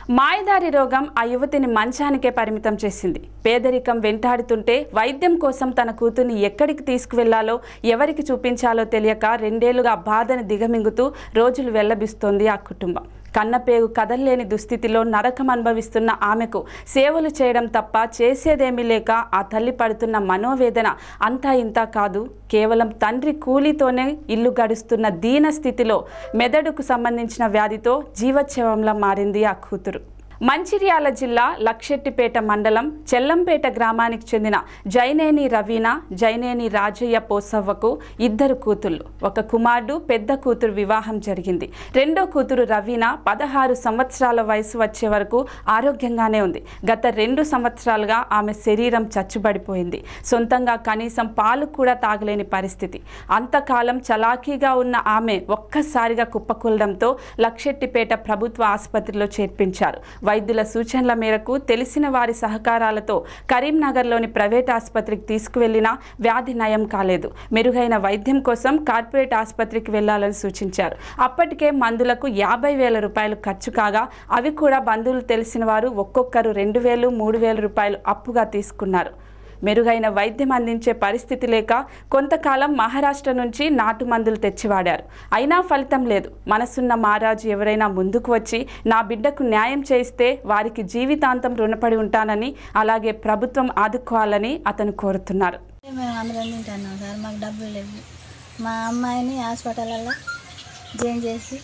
మాయదారి రోగం ఆ యువతిని మంచానికే పరిమితం చేసింది పేదరికం వెంటాడుతుంటే వైద్యం కోసం తన కూతుర్ని ఎక్కడికి తీసుకువెళ్లాలో ఎవరికి చూపించాలో తెలియక రెండేళ్లుగా బాధను దిగమింగుతూ రోజులు వెల్లబిస్తోంది ఆ కుటుంబం కన్నపేగు కదల్లేని దుస్థితిలో నరకం అనుభవిస్తున్న ఆమెకు సేవలు చేయడం తప్ప చేసేదేమీ లేక ఆ తల్లి పడుతున్న మనోవేదన అంతా ఇంత కాదు కేవలం తండ్రి కూలీతోనే ఇల్లు గడుస్తున్న దీన స్థితిలో మెదడుకు సంబంధించిన వ్యాధితో జీవోత్సవంలా మారింది ఆ కూతురు మంచిర్యాల జిల్లా లక్షెట్టిపేట మండలం చెల్లంపేట గ్రామానికి చెందిన జైనేని రవీణ జైనేని రాజయ్య పోసవ్వకు ఇద్దరు కూతుళ్ళు ఒక కుమారుడు పెద్ద కూతురు వివాహం జరిగింది రెండో కూతురు రవీణ పదహారు సంవత్సరాల వయసు వచ్చే వరకు ఆరోగ్యంగానే ఉంది గత రెండు సంవత్సరాలుగా ఆమె శరీరం చచ్చుబడిపోయింది సొంతంగా కనీసం పాలు కూడా తాగలేని పరిస్థితి అంతకాలం చలాకీగా ఉన్న ఆమె ఒక్కసారిగా కుప్పకూలడంతో లక్షెట్టిపేట ప్రభుత్వ ఆసుపత్రిలో చేర్పించారు వైద్యుల సూచనల మేరకు తెలిసిన వారి సహకారాలతో కరీంనగర్లోని ప్రైవేట్ ఆసుపత్రికి తీసుకువెళ్లినా వ్యాధి నయం కాలేదు మెరుగైన వైద్యం కోసం కార్పొరేట్ ఆసుపత్రికి వెళ్లాలని సూచించారు అప్పటికే మందులకు యాభై వేల రూపాయలు ఖర్చు కాగా అవి కూడా బంధువులు తెలిసిన వారు ఒక్కొక్కరు రెండు వేలు మూడు వేల రూపాయలు అప్పుగా తీసుకున్నారు మెరుగైన వైద్యం అందించే పరిస్థితి లేక కొంతకాలం మహారాష్ట్ర నుంచి నాటు మందులు తెచ్చివాడారు అయినా ఫలితం లేదు మనసున్న మహారాజు ఎవరైనా ముందుకు వచ్చి నా బిడ్డకు న్యాయం చేయిస్తే వారికి జీవితాంతం రుణపడి ఉంటానని అలాగే ప్రభుత్వం ఆదుకోవాలని అతను కోరుతున్నారు మేము అందరం తింటున్నాం సార్ మాకు డబ్బులు లేవు మా అమ్మాయిని హాస్పిటల్లో జాయిన్ చేసి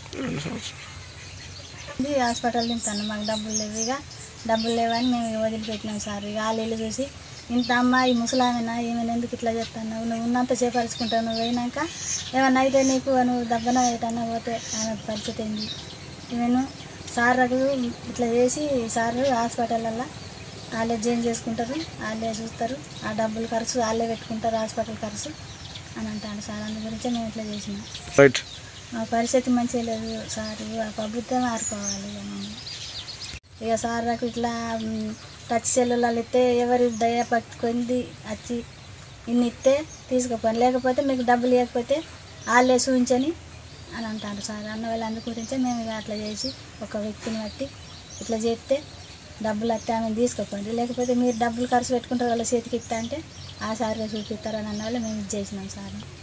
ఇది హాస్పిటల్ తింటాను మాకు డబ్బులు లేవు ఇక డబ్బులు లేవని మేము ఇక వదిలిపెట్టినాం సార్ ఇక వాళ్ళు ఇల్లు చూసి ఇంత అమ్మాయి ముసలామెనా ఏమైనా ఎందుకు ఇట్లా చెప్తాను నువ్వు ఉన్నంత చేపరుచుకుంటావు నువ్వు పోయినాక ఏమన్నా అయితే నీకు నువ్వు దబ్బన ఏటన్నా పోతే ఆమె పరిస్థితి ఏంది నేను సార్లకు ఇట్లా చేసి సార్ హాస్పిటల్లో వాళ్ళే జాయిన్ చేసుకుంటారు వాళ్ళే చూస్తారు ఆ డబ్బులు ఖర్చు వాళ్ళే పెట్టుకుంటారు హాస్పిటల్ ఖర్చు అని అంటాను సార్ అందు గురించే మేము ఇట్లా చేసినాం రైట్ మా పరిస్థితి మంచిగా లేదు సార్ ఆ ప్రభుత్వం ఆడుకోవాలి ఇక మేము ఇక సార్ నాకు ఇట్లా మ్, టచ్ సెల్లులలో ఇస్తే ఎవరి దయ పట్టుకుంది వచ్చి ఇన్ని ఇస్తే తీసుకోపోయి లేకపోతే మీకు డబ్బులు ఇవ్వకపోతే వాళ్ళే చూపించని అని అంటారు సార్ అన్న వాళ్ళు అందు గురించే మేము ఇక అట్లా చేసి ఒక వ్యక్తిని బట్టి ఇట్లా చేస్తే డబ్బులు అట్టే ఆమె తీసుకోపోండి లేకపోతే మీరు డబ్బులు ఖర్చు పెట్టుకుంటారు వాళ్ళ చేతికి ఇస్తా అంటే ఆ సారే చూపిస్తారని అన్న వాళ్ళు మేము ఇది చేసినాం సార్